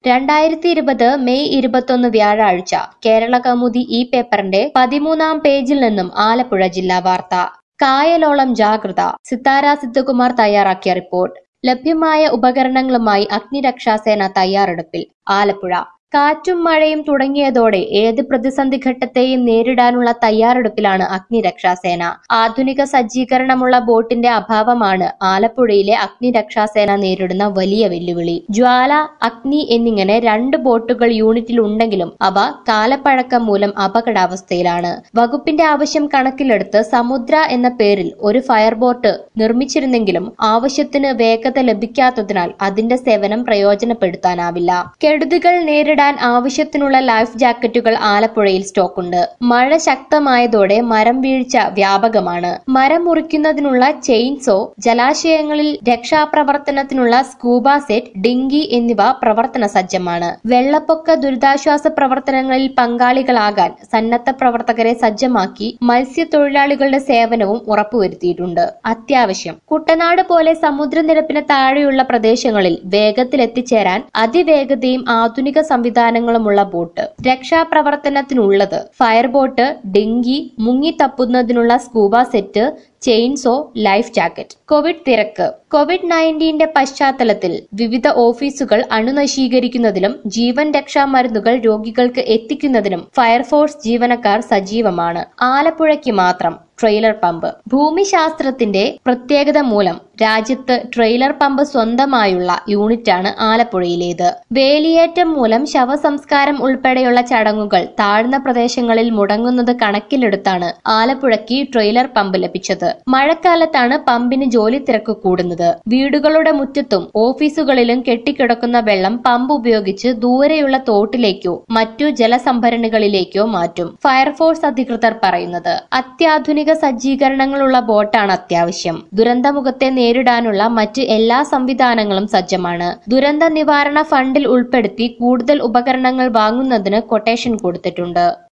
രണ്ടായിരത്തി ഇരുപത് മെയ് ഇരുപത്തൊന്ന് വ്യാഴാഴ്ച കേരള കൗമുദി ഈ പേപ്പറിന്റെ പതിമൂന്നാം പേജിൽ നിന്നും ആലപ്പുഴ ജില്ലാ വാർത്ത കായലോളം ജാഗ്രത സിത്താര സിദ്ധകുമാർ തയ്യാറാക്കിയ റിപ്പോർട്ട് ലഭ്യമായ ഉപകരണങ്ങളുമായി അഗ്നിരക്ഷാസേന തയ്യാറെടുപ്പിൽ ആലപ്പുഴ കാറ്റും മഴയും തുടങ്ങിയതോടെ ഏത് പ്രതിസന്ധി ഘട്ടത്തെയും നേരിടാനുള്ള തയ്യാറെടുപ്പിലാണ് അഗ്നിരക്ഷാസേന ആധുനിക സജ്ജീകരണമുള്ള ബോട്ടിന്റെ അഭാവമാണ് ആലപ്പുഴയിലെ അഗ്നിരക്ഷാസേന നേരിടുന്ന വലിയ വെല്ലുവിളി ജ്വാല അഗ്നി എന്നിങ്ങനെ രണ്ട് ബോട്ടുകൾ യൂണിറ്റിൽ ഉണ്ടെങ്കിലും അവ കാലപ്പഴക്കം മൂലം അപകടാവസ്ഥയിലാണ് വകുപ്പിന്റെ ആവശ്യം കണക്കിലെടുത്ത് സമുദ്ര എന്ന പേരിൽ ഒരു ഫയർ ബോട്ട് നിർമ്മിച്ചിരുന്നെങ്കിലും ആവശ്യത്തിന് വേഗത ലഭിക്കാത്തതിനാൽ അതിന്റെ സേവനം പ്രയോജനപ്പെടുത്താനാവില്ല കെടുതികൾ നേരിടാൻ ആവശ്യത്തിനുള്ള ലൈഫ് ജാക്കറ്റുകൾ ആലപ്പുഴയിൽ സ്റ്റോക്കുണ്ട് മഴ ശക്തമായതോടെ മരം വീഴ്ച വ്യാപകമാണ് മരം മുറിക്കുന്നതിനുള്ള ചെയിൻസോ ജലാശയങ്ങളിൽ രക്ഷാപ്രവർത്തനത്തിനുള്ള സ്കൂബ സെറ്റ് ഡിങ്കി എന്നിവ പ്രവർത്തന സജ്ജമാണ് വെള്ളപ്പൊക്ക ദുരിതാശ്വാസ പ്രവർത്തനങ്ങളിൽ പങ്കാളികളാകാൻ സന്നദ്ധ പ്രവർത്തകരെ സജ്ജമാക്കി മത്സ്യത്തൊഴിലാളികളുടെ സേവനവും ഉറപ്പുവരുത്തിയിട്ടുണ്ട് അത്യാവശ്യം കുട്ടനാട് പോലെ സമുദ്രനിരപ്പിന് താഴെയുള്ള പ്രദേശങ്ങളിൽ വേഗത്തിൽ എത്തിച്ചേരാൻ അതിവേഗതയും ആധുനിക സംവിധാനങ്ങളുമുള്ള ബോട്ട് രക്ഷാപ്രവർത്തനത്തിനുള്ളത് ഫയർ ബോട്ട് ഡിങ്കി മുങ്ങിത്തപ്പുന്നതിനുള്ള scuba set chainsaw life jacket covid തിരക്ക് കോവിഡ് നയൻറ്റീന്റെ പശ്ചാത്തലത്തിൽ വിവിധ ഓഫീസുകൾ അണുനശീകരിക്കുന്നതിലും ജീവൻ രക്ഷാ മരുന്നുകൾ രോഗികൾക്ക് എത്തിക്കുന്നതിനും ഫയർഫോഴ്സ് ജീവനക്കാർ സജീവമാണ് ആലപ്പുഴയ്ക്ക് മാത്രം ട്രെയിലർ പമ്പ് ഭൂമിശാസ്ത്രത്തിന്റെ പ്രത്യേകത മൂലം രാജ്യത്ത് ട്രെയിലർ പമ്പ് സ്വന്തമായുള്ള യൂണിറ്റാണ് ആലപ്പുഴയിലേത് വേലിയേറ്റം മൂലം ശവസംസ്കാരം ഉൾപ്പെടെയുള്ള ചടങ്ങുകൾ താഴ്ന്ന പ്രദേശങ്ങളിൽ മുടങ്ങുന്നത് കണക്കിലെടുത്താണ് ആലപ്പുഴയ്ക്ക് ട്രെയിലർ പമ്പ് ലഭിച്ചത് മഴക്കാലത്താണ് പമ്പിന് ജോലി തിരക്ക് കൂടുന്നത് വീടുകളുടെ മുറ്റത്തും ഓഫീസുകളിലും കെട്ടിക്കിടക്കുന്ന വെള്ളം പമ്പ് ഉപയോഗിച്ച് ദൂരെയുള്ള തോട്ടിലേക്കോ മറ്റു ജലസംഭരണികളിലേക്കോ മാറ്റും ഫയർഫോഴ്സ് അധികൃതർ പറയുന്നത് അത്യാധുനിക സജ്ജീകരണങ്ങളുള്ള ബോട്ടാണ് അത്യാവശ്യം ദുരന്തമുഖത്തെ നേരിടാനുള്ള മറ്റ് എല്ലാ സംവിധാനങ്ങളും സജ്ജമാണ് ദുരന്ത നിവാരണ ഫണ്ടിൽ ഉൾപ്പെടുത്തി കൂടുതൽ ഉപകരണങ്ങൾ വാങ്ങുന്നതിന് കൊട്ടേഷൻ കൊടുത്തിട്ടുണ്ട്